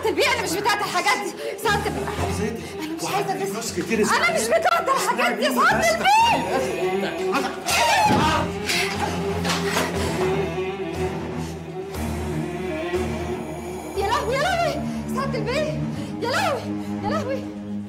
سعادة البيئة أنا مش بتاعت الحاجات دي سعادة البيئة أنا مش عايزة وعندي أدرس فلوس كتير أنا مش بتاعت الحاجات دي سعادة البيئة يا لهوي يا لهوي سعادة البيئة يا لهوي يا لهوي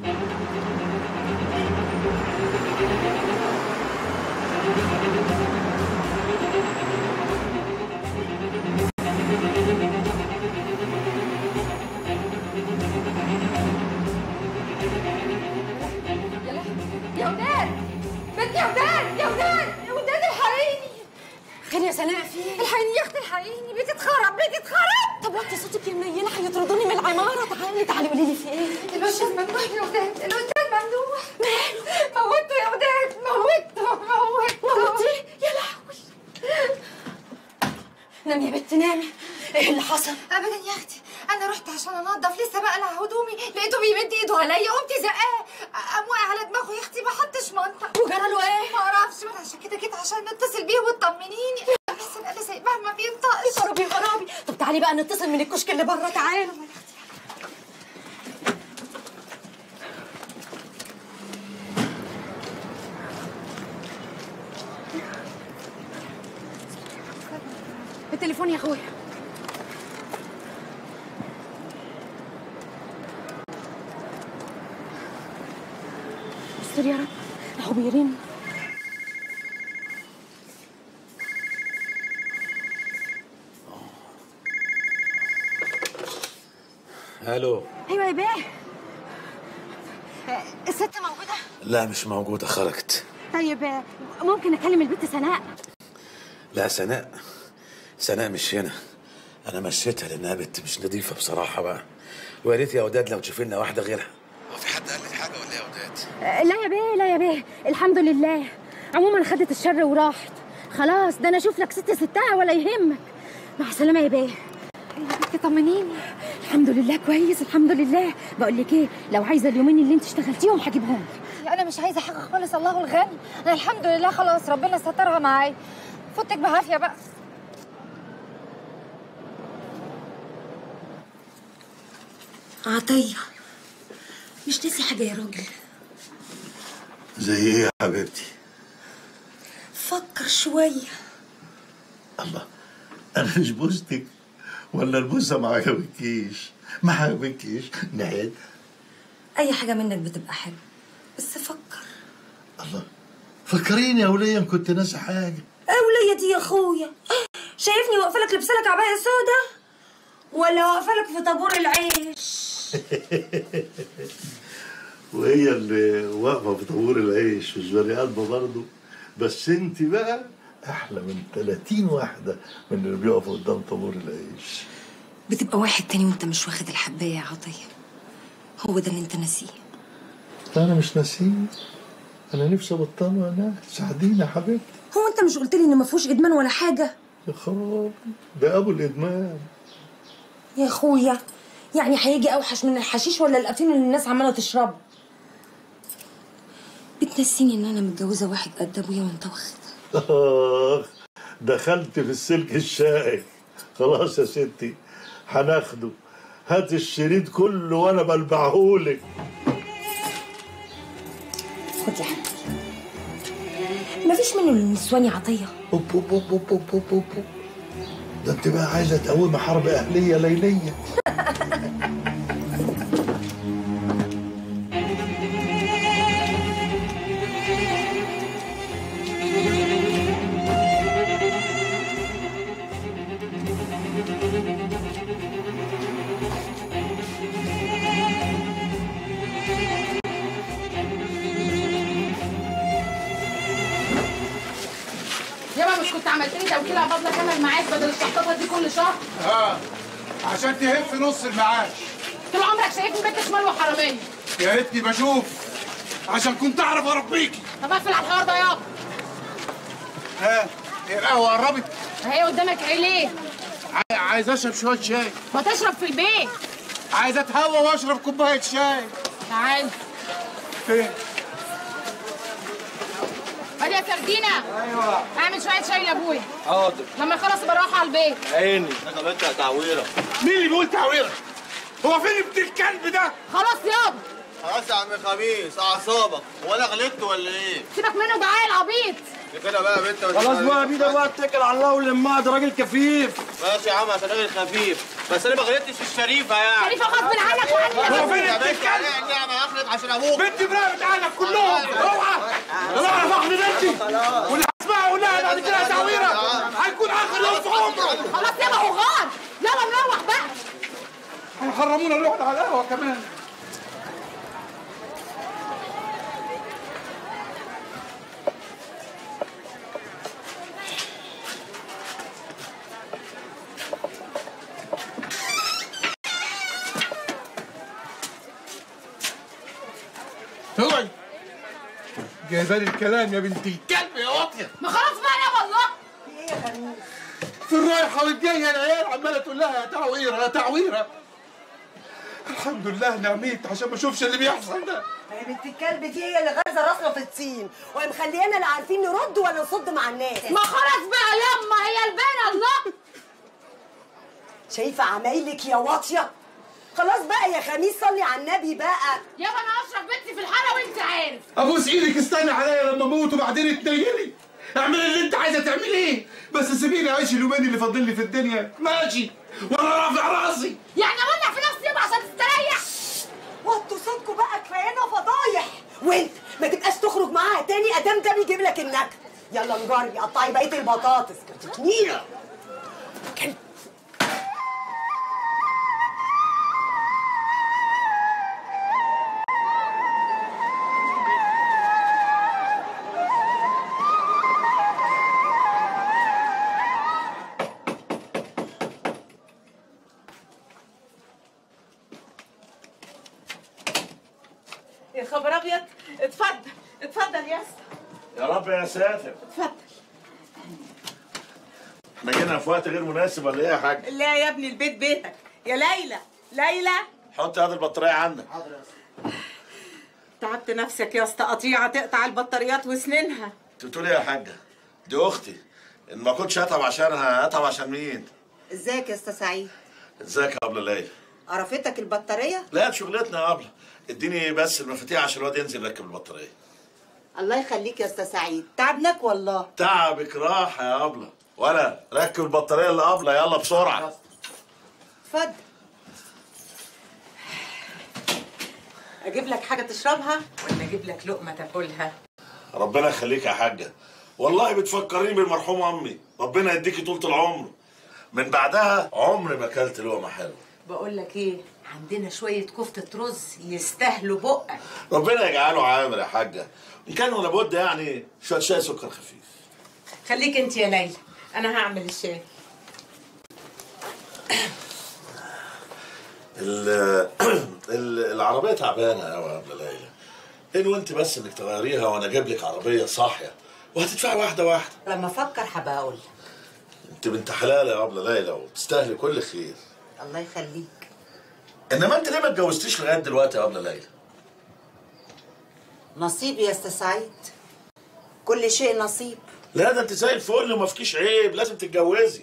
يا لهوي يا وداد بنت يا وداد يا وداد يا وداد الحقيني خير يا سناء في ايه؟ الحقيني يا اختي الحقيني بيتي اتخرب بيتي اتخرب طب وطي صوتك المنيله هيطردوني من العماره تعالي تعالي قولي لي في ايه؟ الاستاذ ممدوح يا وداد الاستاذ ممدوح ماله موته يا وداد موته موته موتي؟ يا لهوي نامي يا بنت نامي ايه اللي حصل؟ ابدا يا اختي انا رحت عشان انضف لسه بقلع هدومي لقيته بيمد ايده عليا قمت زقاه قام واقع على دماغه يا اختي ما حطش منطق وجرى له ايه؟ ما اعرفش ما أنا عشان كده جيت عشان نتصل بيه وتطمنيني بس انا سايباه ما بينطقش خرابي خرابي طب تعالي بقى نتصل من الكشك اللي بره تعالوا التليفون يا اخويا استر يا رب اهو بيرن الو ايوه يا بيه الست موجوده لا مش موجودة خرجت طيب ممكن اكلم البنت سناء لا سناء سناء مش هنا انا مشيتها لانها بنت مش نظيفة بصراحة بقى ويا ريت يا وداد لو تشوف لنا واحدة غيرها هو في حد قال لك حاجة ولا إيه يا وداد؟ لا يا بيه لا يا بيه الحمد لله عموما خدت الشر وراحت خلاص ده انا اشوف لك ست ستها ولا يهمك مع السلامه يا بيه طمنيني الحمد لله كويس الحمد لله بقول لك ايه لو عايزه اليومين اللي انت اشتغلتيهم هجيبهم لك انا مش عايزه حاجه خالص الله الغني انا الحمد لله خلاص ربنا سترها معايا فوتك بعافيه بقى عطيه مش ناسي حاجه يا راجل زي ايه يا حبيبتي؟ فكر شويه الله انا مش بوستك ولا البوسه ما عجبكيش ما عجبكيش نعيد اي حاجه منك بتبقى حلوه بس فكر الله فكريني يا وليا إن كنت ناسي حاجه أولية دي يا أخويا شايفني واقفة لك لابسة لك عباية سودا ولا واقفة لك في طابور العيش وهي اللي واقفه في طابور العيش مش بني ادمه برضه بس انت بقى احلى من 30 واحده من اللي بيقفوا قدام طابور العيش بتبقى واحد تاني وانت مش واخد الحباية يا عطية هو ده اللي انت ناسيه لا انا مش ناسيه انا نفسي ابطل انا ساعديني يا حبيبتي هو انت مش قلت لي ان ما فيهوش ادمان ولا حاجة يا خراب ده ابو الادمان يا اخويا يعني هيجي اوحش من الحشيش ولا الافيون اللي الناس عمالة تشربه بتنسيني ان انا متجوزة واحد قد ابويا وانت واخد آخ دخلت في السلك الشائك خلاص يا ستي هناخده هات الشريط كله وانا بلبعهولك خد يا حبيبي مفيش منه للنسوان يا عطية أوب أوب أوب أوب أوب أوب أوب. ده انت بقى عايزه تقومي حرب اهليه ليليه يابا مش كنت عملت لي توكيل عباد لك انا المعاش بدل الشحططه دي كل شهر اه عشان تهف نص المعاش طول عمرك شايفني بنت شمال وحراميه يا ريتني بشوف عشان كنت اعرف اربيكي طب اقفل على الحوار ده يابا ها هي القهوه قربت هي قدامك ايه ليه؟ عاي- عايز اشرب شويه شاي ما تشرب في البيت عايز اتهوى واشرب كوبايه شاي تعال فين ادي يا سردينه ايوه اعمل شويه شاي لابويا حاضر لما يخلص بروح على البيت عيني انا بنت تعويره مين اللي بيقول تعويره هو فين ابن الكلب ده خلاص يابا خلاص يا عم خميس اعصابك هو انا غلطت ولا ايه؟ سيبك منه ده عيل عبيط كده بقى يا بنت ما خلاص تسمعش. بقى بيدا بقى اتكل على الله ولمها ده راجل كفيف ماشي يا عم عشان راجل خفيف بس انا ما غلطتش في الشريفه يعني شريفه غصب عنك وعني هو فين يا ابن بنت الكلب عليك نعمه اخلط عشان ابوك بنتي براقبت عنك كلهم اوعى انا اعرف اخد بنتي واللي هسمعه اقولها بعد كده تعويره هيكون اخر يوم في عمره خلاص يابا غار يلا نروح بقى هيحرمونا نروح على القهوه كمان اوعي جايبالي الكلام يا بنتي الكلب يا واطيه ما خلاص بقى يابا الله في الرايحة والجاية العيال عمالة تقول لها يا تعويرة يا تعويرة الحمد لله نعميت عشان ما اشوفش اللي بيحصل ده يا بنت الكلب دي هي اللي غازه راسنا في الطين ومخليانا لا عارفين نرد ولا نصد مع الناس ما خلاص بقى يما هي البانه الله شايفه عمايلك يا واطيه خلاص بقى يا خميس صلي على النبي بقى يابا انا اشرف بنتي في الحاره وانت عارف ابوس ايدك استني عليا لما اموت وبعدين تنيلي اعملي اللي انت عايزه تعمليه بس سيبيني اعيش اليومين اللي فاضل لي في الدنيا ماشي وانا رافع راسي يعني اولع في نفسي يابا عشان تستريح وطوا صوتكم بقى كفايانا فضايح وانت ما تبقاش تخرج معاها تاني ادام ده بيجيب لك النكد يلا نجري قطعي بقيه البطاطس كتكنيله كلب يا خبر ابيض اتفضل اتفضل يا اسطى يا رب يا ساتر اتفضل احنا جينا في وقت غير مناسب ولا ايه يا حاج؟ لا يا ابني البيت بيتك يا ليلى ليلى حط هذه البطارية عندك تعبت نفسك يا اسطى قطيعه تقطع البطاريات وسنينها انت بتقول ايه يا حاجة؟ دي اختي ان ما كنتش اتعب عشانها اتعب عشان مين؟ ازيك يا استاذ سعيد ازيك يا ابله ليلى؟ عرفتك البطاريه لا دي شغلتنا يا ابله اديني بس المفاتيح عشان الواد ينزل يركب البطارية الله يخليك يا استاذ سعيد تعبناك والله تعبك راحة يا ابله ولا ركب البطارية اللي ابله يلا بسرعة اتفضل اجيب لك حاجه تشربها ولا اجيب لك لقمه تاكلها ربنا يخليك يا حاجة والله بتفكريني بالمرحومة أمي ربنا يديكي طولة العمر من بعدها عمري ما أكلت لقمة حلوة بقول لك ايه عندنا شويه كفته رز يستاهلوا بقك ربنا يجعله عامر يا حاجة إن كان ولا بد يعني شوية شاي سكر خفيف خليك انت يا ليلى انا هعمل الشاي ال ال- العربية تعبانة أوي يا أبلة ليلى إن وأنت بس إنك تغيريها وأنا أجيب لك عربية صاحية وهتدفعي واحدة واحدة لما افكر هبقى اقول أنت بنت حلال يا أبلة ليلى وتستاهلي كل خير الله يخليك إنما أنت ليه ما اتجوزتيش لغاية دلوقتي يا أبلة ليلى؟ نصيب يا استاذ سعيد كل شيء نصيب لا ده انت زي الفل وما فيكيش عيب لازم تتجوزي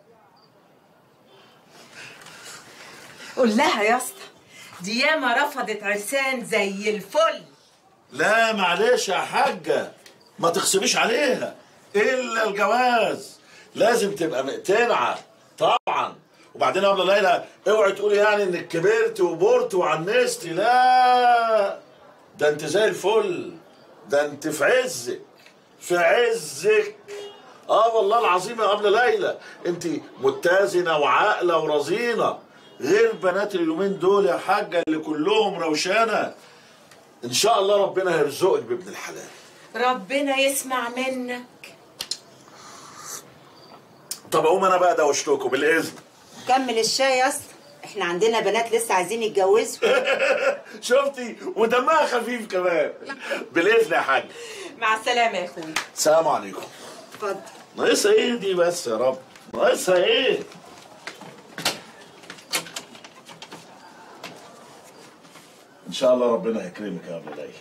قول لها يا اسطى دي ياما رفضت عرسان زي الفل لا معلش يا حاجة ما تخصبيش عليها إلا الجواز لازم تبقى مقتنعة طبعا وبعدين يا أبلة ليلى اوعي تقولي يعني انك كبرت وبرت وعنستي لا ده انت زي الفل ده انت في عزك في عزك اه والله العظيم يا أبلة ليلى انت متزنة وعاقلة ورزينة غير بنات اليومين دول يا حاجة اللي كلهم روشانة ان شاء الله ربنا هيرزقك بابن الحلال ربنا يسمع منك طب اقوم انا بقى دوشتكم بالاذن كمل الشاي يا اسطى احنا عندنا بنات لسه عايزين يتجوزوا شفتي ودمها خفيف كمان بالاذن يا حاج مع السلامه يا اخوي السلام عليكم اتفضل ناقصها ايه دي بس يا رب ناقصها ايه ان شاء الله ربنا يكرمك يا ابو ليلى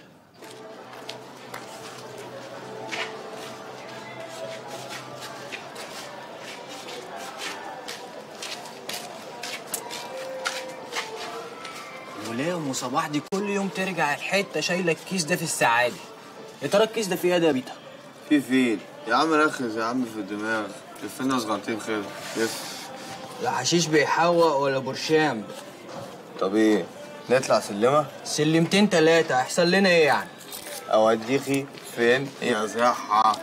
صباح دي كل يوم ترجع الحته شايله الكيس ده في السعادة يا ترى الكيس ده فيه ايه ده يا بيتا في فين يا عم ركز يا عم في الدماغ لفنا صغنطين خير لف لا حشيش بيحوق ولا برشام طب ايه نطلع سلمة سلمتين تلاتة هيحصل لنا ايه يعني اوديكي فين يا صحة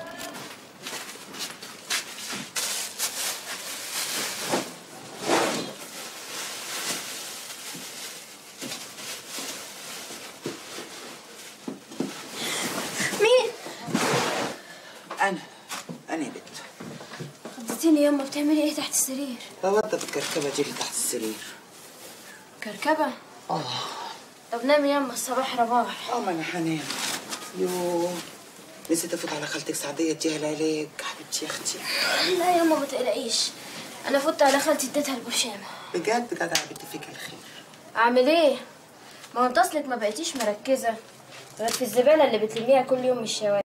مين؟ انا انا يا بنت خضتيني يما بتعملي ايه تحت السرير؟ بوضب الكركبه دي اللي تحت السرير كركبة؟ اه طب نامي يما الصباح رباح اه ما انا هنام يو نسيت افوت على خالتك سعديه اديها العلاج حبيبتي يا اختي لا يما ما تقلقيش انا فت على خالتي اديتها البرشامة بجد جدع بنت فيك الخير اعمل ايه؟ ما هو انت اصلك ما بقيتيش مركزة غير في الزبالة اللي بتلميها كل يوم من الشوارع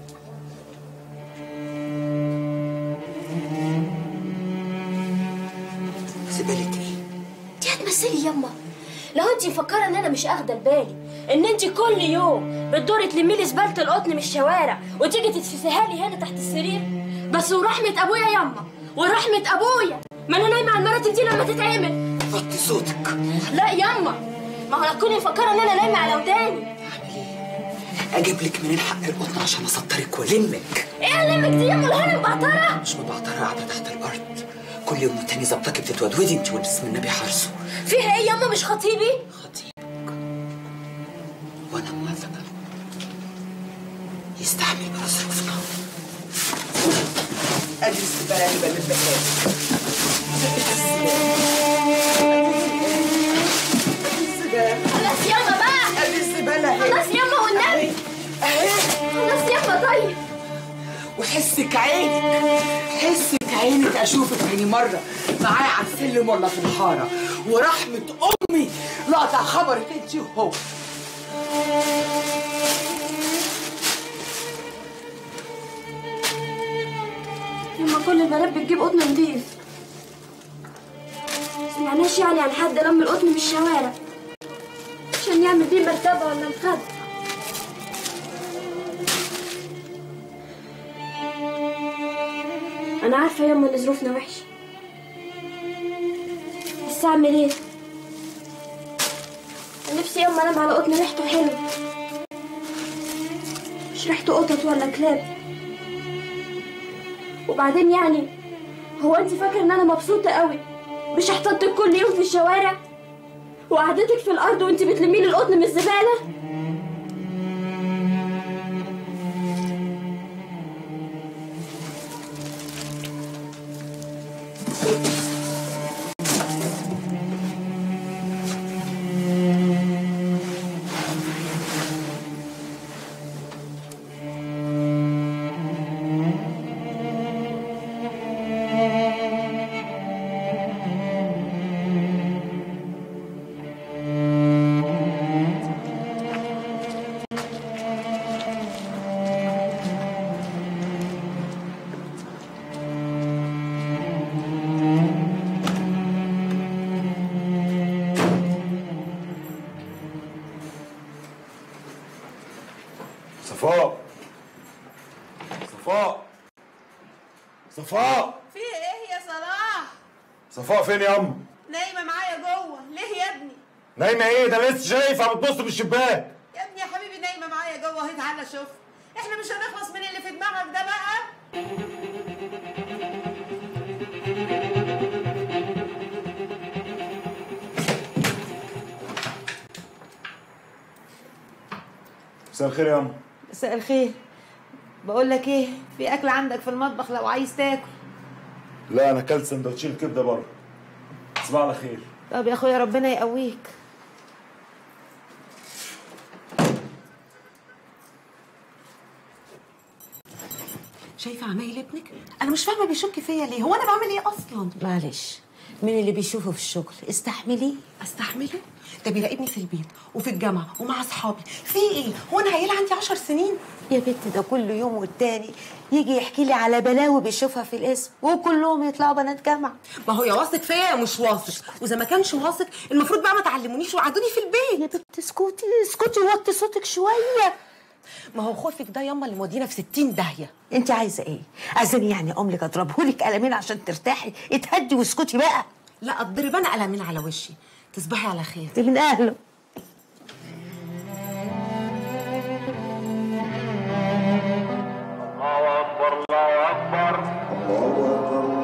زباله ايه دي هتمثلي يما لو انت مفكره ان انا مش اخده بالي ان انت كل يوم بتدوري تلمي لي زباله القطن من الشوارع وتيجي تتفسيها لي هنا تحت السرير بس ورحمه ابويا يما ورحمه ابويا ما انا نايمه على المراتب دي لما تتعمل وطي صوتك لا يما ما هو تكوني مفكره ان انا نايمه على وداني اجيب لك منين حق القطن عشان اسطرك والمك ايه لمك دي يما ولا انا مبعتره مش مبعتره قاعده تحت الارض كل يوم والتاني ظبطك بتتودودي انت والاسم النبي حارسه فيها ايه يما مش خطيبي وانا موافقه يستعمل بمصروفنا ادي الزباله اللي بلبها خلاص يما بقى ادي الزباله اهي خلاص يما والنبي اهي خلاص يما طيب وحسك عينك حسك عينك اشوفك تاني مره معايا على السلم ولا في الحاره ورحمه امي لاقطع خبرك انت وهو يما كل البنات بتجيب قطن نضيف سمعناش يعني عن حد لم القطن من الشوارع عشان يعمل بيه مرتبة ولا مخدة أنا عارفة يما إن ظروفنا وحشة بس أعمل إيه؟ نفسي يما أنام على قطن ريحته حلوة مش ريحته قطط ولا كلاب وبعدين يعني هو انت فاكره ان انا مبسوطه قوي مش هحططك كل يوم في الشوارع وقعدتك في الارض وانت بتلمي لي القطن من الزباله صفاء صفاء صفاء في ايه يا صلاح صفاء فين يا ام نايمه معايا جوه ليه يا ابني نايمه ايه ده لسه شايفه بتبص من الشباك يا ابني يا حبيبي نايمه معايا جوه اهي تعالى شوف احنا مش هنخلص من اللي في دماغك ده بقى مساء الخير يا ام مساء الخير بقول لك ايه في اكل عندك في المطبخ لو عايز تاكل لا انا اكلت سندوتشين كبده بره تصبح على خير طب يا اخويا ربنا يقويك شايفه عمايل ابنك انا مش فاهمه بيشك فيا ليه هو انا بعمل ايه اصلا معلش من اللي بيشوفه في الشغل استحمليه استحمله ده بيراقبني في البيت وفي الجامعه ومع اصحابي في ايه هو انا عيله عندي عشر سنين يا بنت ده كل يوم والتاني يجي يحكي لي على بلاوي بيشوفها في الاسم وكلهم يطلعوا بنات جامعه ما هو يا واثق فيا يا مش واثق واذا ما كانش واثق المفروض بقى ما تعلمونيش وقعدوني في البيت يا بنت اسكتي اسكتي وطي صوتك شويه ما هو خوفك ده ياما اللي مودينا في 60 داهيه انت عايزه ايه عايزاني يعني املك اضربهولك قلمين عشان ترتاحي اتهدي واسكتي بقى لا اضرب انا قلمين على وشي تصبحي على خير دي من اهله الله اكبر الله اكبر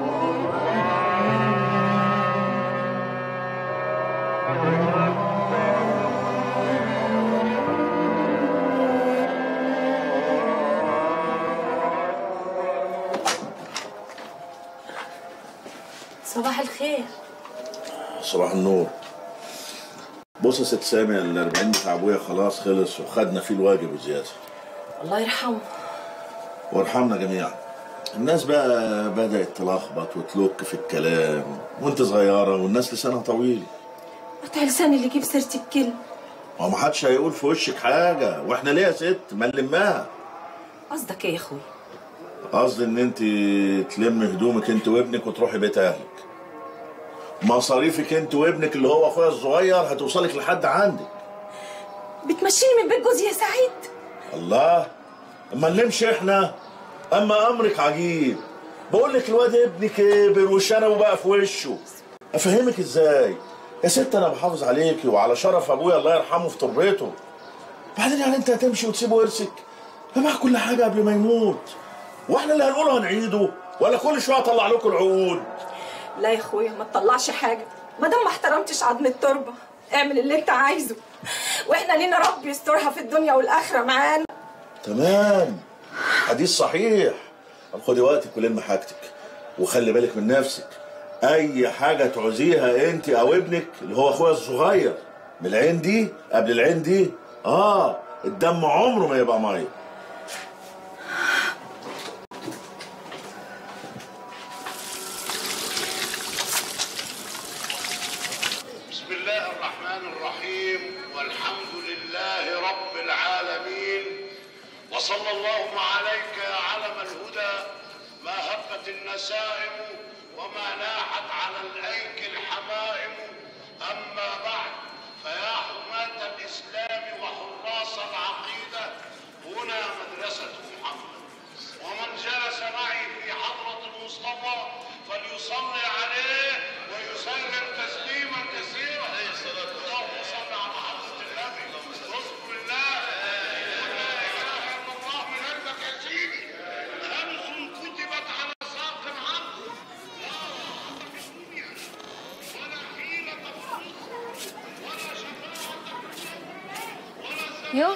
صباح الخير صباح النور بص يا ست سامي ال 40 بتاع ابويا خلاص خلص وخدنا فيه الواجب وزياده الله يرحمه وارحمنا جميعا الناس بقى بدأت تلخبط وتلوك في الكلام وانت صغيرة والناس لسانها طويل انت لساني اللي يجيب سيرتي بكلمه هو ما حدش هيقول في وشك حاجة واحنا ليه يا ست ما نلمها قصدك ايه يا اخوي قصدي ان انت تلم هدومك انت وابنك وتروحي بيت اهلك مصاريفك انت وابنك اللي هو اخويا الصغير هتوصلك لحد عندك بتمشيني من بيت جوزي يا سعيد الله اما نمشي احنا اما امرك عجيب بقول لك الواد ابني كبر وشنبه بقى في وشه افهمك ازاي يا ست انا بحافظ عليكي وعلى شرف ابويا الله يرحمه في تربيته بعدين يعني انت هتمشي وتسيبه ورثك فمع كل حاجه قبل ما يموت واحنا اللي هنقوله هنعيده ولا كل شويه اطلع لكم العقود لا يا اخويا ما تطلعش حاجه ما دام ما احترمتش عظم التربه اعمل اللي انت عايزه واحنا لينا رب يسترها في الدنيا والاخره معانا تمام حديث صحيح طب خدي وقتك ولم حاجتك وخلي بالك من نفسك اي حاجه تعوزيها انت او ابنك اللي هو اخويا الصغير من العين دي قبل العين دي اه الدم عمره ما يبقى ميه بسم الله الرحمن الرحيم والحمد لله رب العالمين وصلى اللهم عليك يا علم الهدى ما هبت النسائم وما ناحت على الايك الحمائم اما بعد فيا حماة الاسلام وحراس العقيده هنا مدرسه محمد ومن جلس معي في حضره المصطفى فليصلي عليه ويسلم تسليما كثيرا اللهم صل على حضره النبي اذكر الله ولا اله الا الله من قلبك يا سيدي همس كتبت على ساق العبد لا ضغط في الدنيا ولا حيلة في الرزق ولا شفاعة ولا يو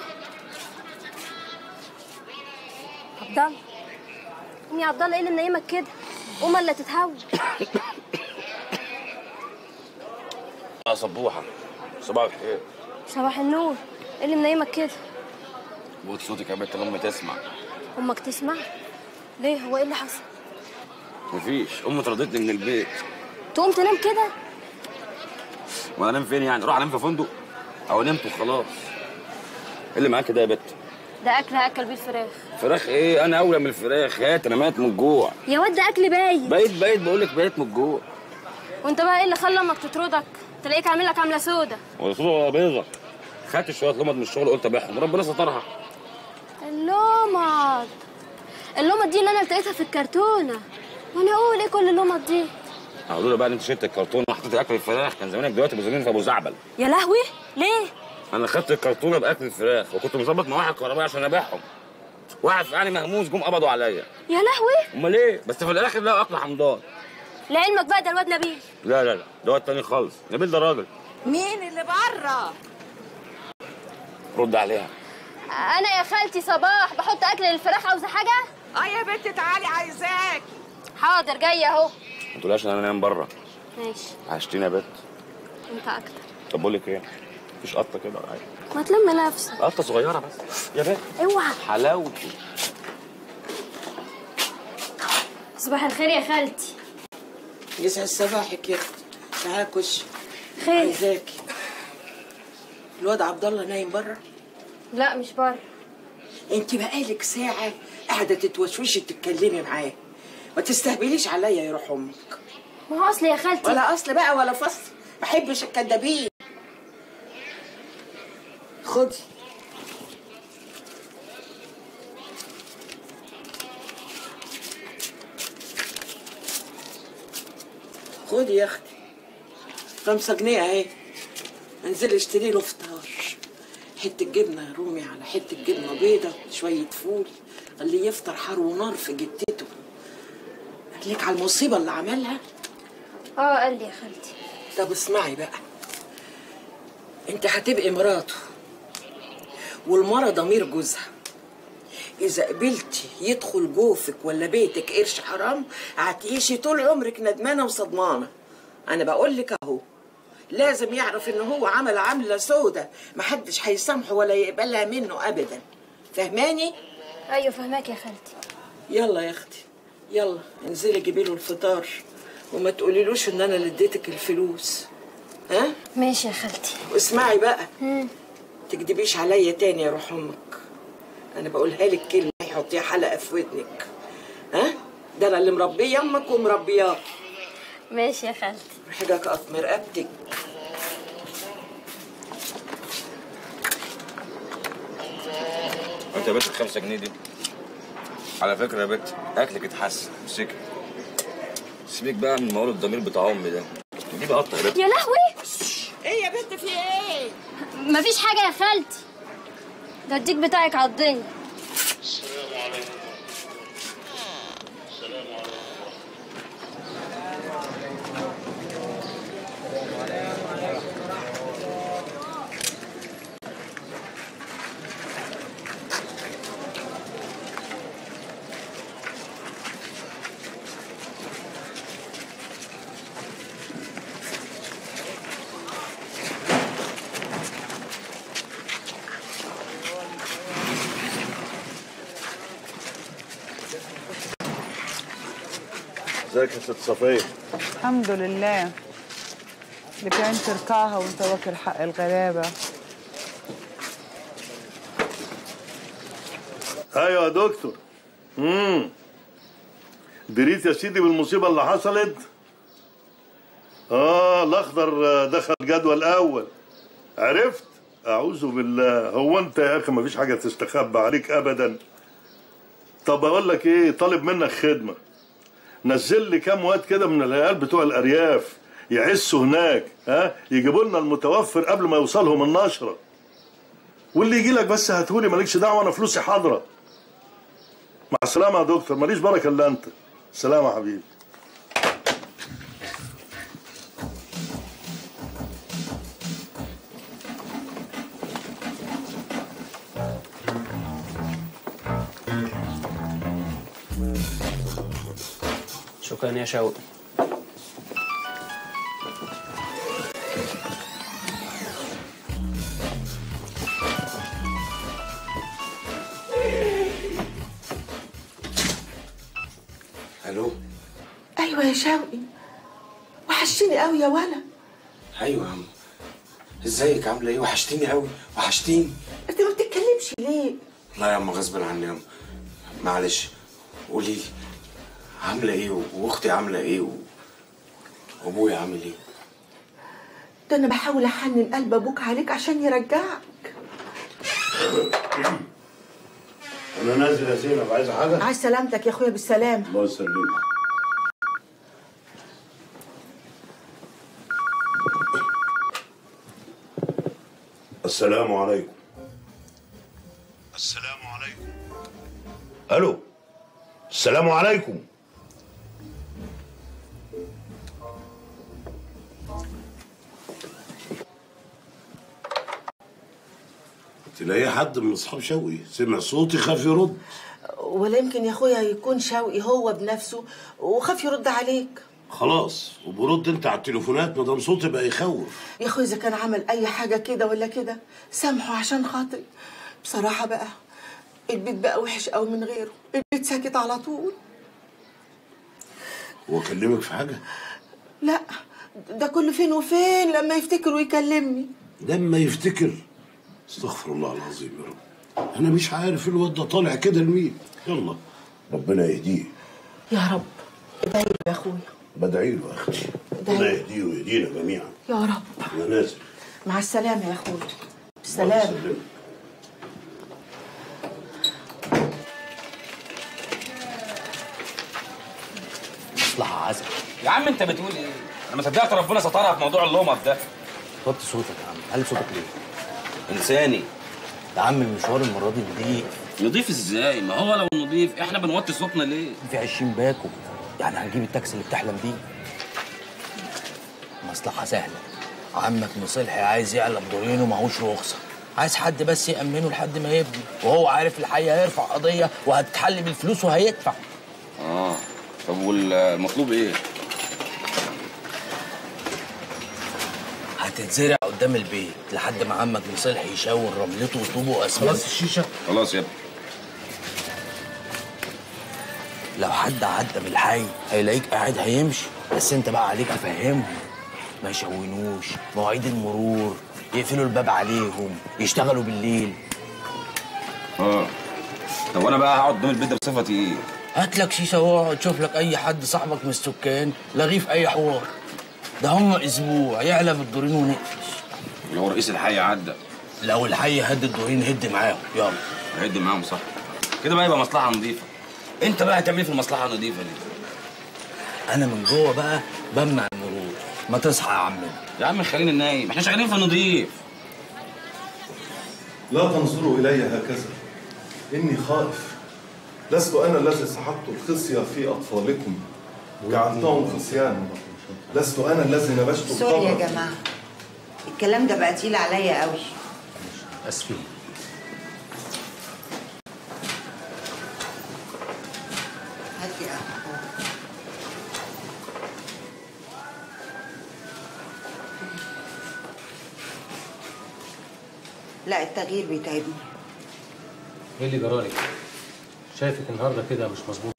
عبد الله قوم يا عبد الله ايه اللي منيمك كده قوم الا تتهوى يا صبوحة صباح الخير صباح النور ايه اللي منيمك كده بود صوتك يا بنت الأم تسمع امك تسمع ليه هو ايه اللي حصل مفيش أم طردتني من البيت تقوم تنام كده وأنا أنام فين يعني؟ أروح أنام في فندق أو نمت وخلاص إيه اللي معاك ده يا بت؟ ده اكل هاكل بيه الفراخ فراخ إيه؟ أنا أولى من الفراخ هات أنا ميت من الجوع يا واد ده اكل بايت بقيت بقيت بقول لك بقيت من الجوع وانت بقى ايه اللي خلى امك تطردك تلاقيك عامل لك عامله سودا ولا صوبة ولا بيضة خدت شوية لمض من الشغل قلت أبيعهم ربنا سترها اللومض اللومض دي اللي انا لقيتها في الكرتونه وانا اقول ايه كل اللومض دي قالوا لي بقى إن أنت شلت الكرتون وحطيت أكل الفراخ كان زمانك دلوقتي بزميل في أبو زعبل يا لهوي ليه انا خدت الكرتونه باكل الفراخ وكنت مظبط مع واحد كهربائي عشان ابيعهم واحد فعلي مهموس جم قبضوا عليا يا لهوي امال ايه بس في الاخر لقوا اكل حمضان لعلمك بقى ده الواد نبيل لا لا لا ده واد تاني خالص نبيل ده راجل مين اللي بره رد عليها انا يا خالتي صباح بحط اكل للفراخ عاوزه حاجه اه يا بنت تعالي عايزاك حاضر جايه اهو ما تقولهاش ان انا نايم بره ماشي عشتيني يا بت انت اكتر طب بقول لك ايه مفيش قطه كده ولا حاجه ما تلم نفسك قطه صغيره بس يا بت اوعى حلاوتي صباح الخير يا خالتي يسعد صباحك يا اختي هاكش خير عايزاكي الواد عبد الله نايم بره لا مش بره انت بقالك ساعه قاعده تتوشوشي تتكلمي معاه ما تستهبليش عليا يا روح امك ما هو اصل يا خالتي ولا اصل بقى ولا فصل ما بحبش الكدابين خدي خدي يا اختي خمسة جنيه اهي انزلي اشتري له فطار حتة جبنة رومي على حتة جبنة بيضة شوية فول خليه يفطر حار ونار في جدته قال لك على المصيبة اللي عملها اه قال لي يا خالتي طب اسمعي بقى انت هتبقي مراته والمرة ضمير جوزها إذا قبلتي يدخل جوفك ولا بيتك قرش حرام هتعيشي طول عمرك ندمانة وصدمانة أنا بقول لك أهو لازم يعرف إن هو عمل عملة سودة محدش هيسامحه ولا يقبلها منه أبدا فهماني؟ ايوه فهماك يا خالتي يلا يا أختي يلا انزلي جيبي له الفطار وما تقوليلوش إن أنا اللي اديتك الفلوس ها؟ ماشي يا خالتي واسمعي بقى تكدبيش عليا تاني يا روح امك انا بقولها لك كلمه حطيها حلقه في ودنك ها ده انا اللي مربيه امك ومربياك ماشي يا خالتي حاجك اقف رقبتك انت يا بنت الخمسة جنيه دي على فكرة يا بنت أكلك اتحسن مسكت سيبك بقى من موال الضمير بتاع أمي ده دي بقى قطة يا بنت يا لهوي ايه يا بنت في ايه مفيش حاجه يا خالتي ده الديك بتاعك عضني السلام عليكم السلام عليكم ازيك يا ست صفيه الحمد لله لك عين تركعها وانت واكل حق الغلابة ايوه يا دكتور امم دريت يا سيدي بالمصيبه اللي حصلت اه الاخضر دخل جدول اول عرفت اعوذ بالله هو انت يا اخي مفيش حاجه تستخبى عليك ابدا طب اقول لك ايه طالب منك خدمه نزل لي كام واد كده من العيال بتوع الارياف يعسوا هناك ها يجيبوا لنا المتوفر قبل ما يوصلهم النشره واللي يجي لك بس هاتهولي مالكش دعوه انا فلوسي حاضره مع السلامه يا دكتور ماليش بركه الا انت سلام يا حبيبي شكرا يا شوقي الو ايوه يا شوقي وحشتني قوي يا ولا ايوه يا عم ازيك عامله ايه وحشتيني قوي وحشتيني انت ما بتتكلمش ليه لا يا عم غصب عني يا عم معلش قولي لي عامله ايه واختي عامله ايه و... وابويا عامل ايه ده انا بحاول احنن قلب ابوك عليك عشان يرجعك انا نازل يا زينب عايزه حاجه عايز سلامتك يا اخويا بالسلامه الله يسلمك السلام عليكم السلام عليكم الو السلام عليكم تلاقي حد من اصحاب شوقي سمع صوتي خاف يرد ولا يمكن يا اخويا يكون شوقي هو بنفسه وخاف يرد عليك خلاص وبرد انت على التليفونات ما دام صوتي بقى يخوف يا اخويا اذا كان عمل اي حاجه كده ولا كده سامحه عشان خاطري بصراحه بقى البيت بقى وحش قوي من غيره البيت ساكت على طول هو كلمك في حاجه لا ده كل فين وفين لما يفتكر ويكلمني لما يفتكر استغفر الله العظيم يا رب انا مش عارف الواد ده طالع كده لمين يلا ربنا يهديه يا رب ادعي له يا اخويا بدعي له يا اختي ربنا يهديه ويهدينا جميعا يا رب انا نازل مع السلامه يا اخويا بالسلامه مصلحة عزل يا عم انت بتقول ايه؟ انا ما صدقت ربنا سترها في موضوع اللومط ده وطي صوتك يا عم قلب صوتك ليه؟ انساني يا عم المشوار المرة دي نضيف نضيف ازاي؟ ما هو لو نضيف احنا بنوطي صوتنا ليه؟ في 20 باكو يعني هنجيب التاكسي اللي بتحلم بيه مصلحة سهلة عمك مصلحي عايز يعلم دورين ومعهوش رخصة عايز حد بس يأمنه لحد ما يبني وهو عارف الحي هيرفع قضية وهتتحل بالفلوس وهيدفع اه طب والمطلوب ايه؟ هتتزرع قدام البيت لحد ما عمك مصلحي يشاور رملته وطوبه واسمنت خلاص الشيشه خلاص يا ابني لو حد عدى من الحي هيلاقيك قاعد هيمشي بس انت بقى عليك تفهمهم ما يشونوش مواعيد المرور يقفلوا الباب عليهم يشتغلوا بالليل اه طب وانا بقى هقعد قدام البيت ده بصفتي ايه؟ هات لك شيشه واقعد شوف لك اي حد صاحبك من السكان لغيه في اي حوار ده هم اسبوع يعلم الدورين ونقفش لو رئيس الحي عدى لو الحي هد الدورين هد معاهم يلا هيدي معاهم صح كده بقى يبقى مصلحه نظيفه انت بقى هتعمل ايه في المصلحه النظيفه دي؟ انا من جوه بقى بمنع المرور ما تصحى يا عمنا يا عم خلينا نايم احنا شغالين في النظيف لا تنظروا إلي هكذا إني خائف لست أنا الذي سحقت الخصية في أطفالكم وجعلتهم خصيانا لست أنا الذي نبشت سوري يا القمر. جماعه الكلام ده بقى تقيل عليا قوي اسفين هات لي قهوة. لا التغيير بيتعبني ايه اللي جرالك؟ شايفك النهارده كده مش مظبوط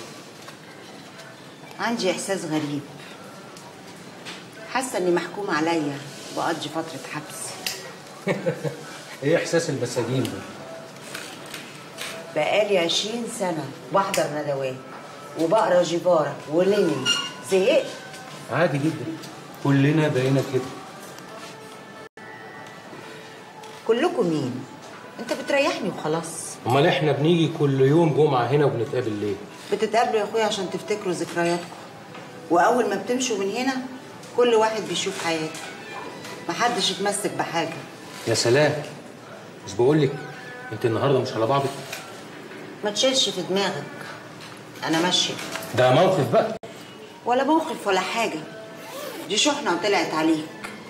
عندي احساس غريب حاسه اني محكوم عليا بقضي فتره حبس ايه احساس المساجين ده؟ بقالي عشرين سنه بحضر ندوات وبقرا جيفارا ولينين زهقت عادي جدا كلنا بقينا كده كلكم مين انت بتريحني وخلاص امال احنا بنيجي كل يوم جمعه هنا وبنتقابل ليه؟ بتتقابلوا يا اخويا عشان تفتكروا ذكرياتكم واول ما بتمشوا من هنا كل واحد بيشوف حياته محدش يتمسك بحاجه يا سلام مش بقول لك انت النهارده مش على بعضك ما تشيلش في دماغك انا ماشيه ده موقف بقى ولا موقف ولا حاجه دي شحنه وطلعت عليك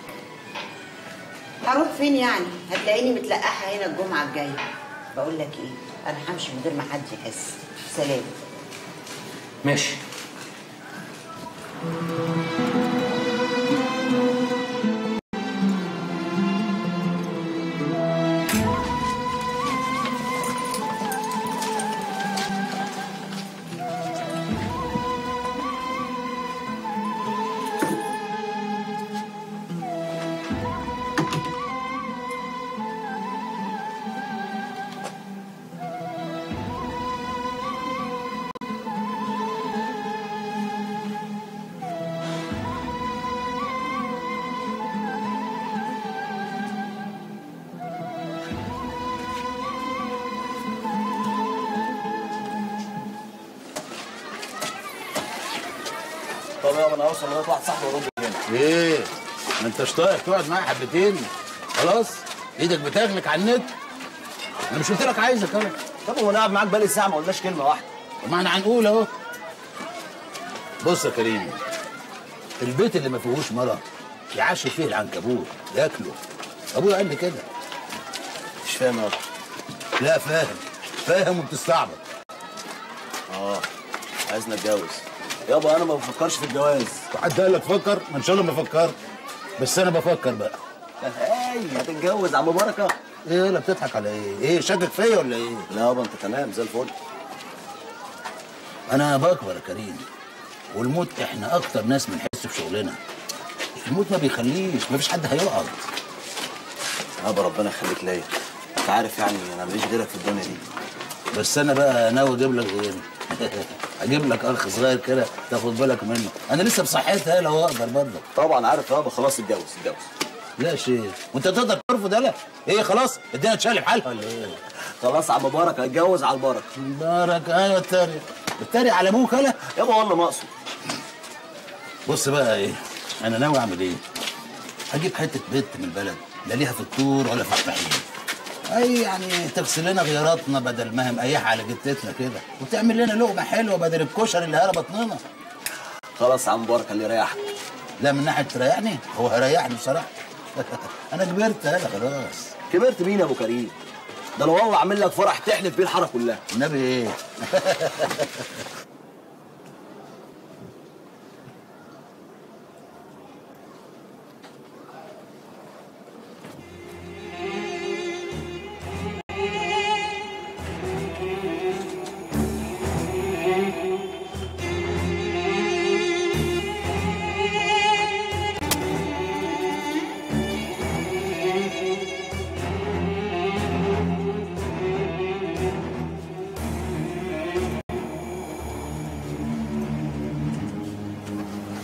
هروح فين يعني هتلاقيني متلقحه هنا الجمعه الجايه بقول لك ايه انا همشي من غير ما حد يحس سلام ماشي طب يابا انا هوصل لغايه واحد صاحبي ورد هنا ايه؟ ما انتش طايق تقعد معايا حبتين خلاص ايدك بتاكلك على النت انا مش قلت لك عايزك انا طب وانا قاعد معاك بقالي ساعه ما قلناش كلمه واحده طب ما احنا هنقول اهو بص يا كريم البيت اللي ما فيهوش مرة يعاش فيه العنكبوت ياكله ابويا قال لي كده مش فاهم يابا لا فاهم فاهم وبتستعبط اه عايزنا نتجوز يابا انا ما بفكرش في الجواز حد قال لك فكر ما ان شاء الله ما فكرت بس انا بفكر بقى اي هتتجوز عم بركه ايه ولا بتضحك على ايه ايه شاكك فيا ولا ايه لا يابا انت تمام زي الفل انا بكبر يا كريم والموت احنا اكتر ناس بنحس في شغلنا الموت ما بيخليش مفيش حد هيقعد يابا ربنا يخليك ليا انت عارف يعني انا ماليش غيرك في الدنيا دي بس انا بقى ناوي اجيب لك غيري اجيب لك اخ صغير كده تاخد بالك منه انا لسه بصحتها لو اقدر برضه طبعا عارف يابا خلاص اتجوز اتجوز لا شيء وانت تقدر ترفض لا ايه خلاص الدنيا اتشال بحالها ولا ايه خلاص عم مبارك هتجوز على البركه مبارك ايوه اتريق اتريق على ابوك هلا يابا والله ما اقصد بص بقى ايه انا ناوي اعمل ايه هجيب حته بنت من البلد لا ليها في الطور ولا في الطحين اي يعني تغسل لنا غياراتنا بدل ما هي مقيحه على جتتنا كده وتعمل لنا لقمه حلوه بدل الكشري اللي هرى بطننا خلاص يا عم مبارك اللي يريحك لا من ناحيه تريحني هو هيريحني بصراحه انا كبرت انا خلاص كبرت مين يا ابو كريم ده لو هو عامل لك فرح تحلف بيه الحاره كلها النبي ايه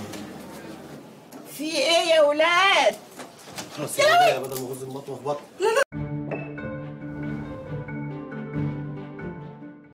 في ايه يا ولاد خلاص يا بدل ما غز المطوه في بطن لا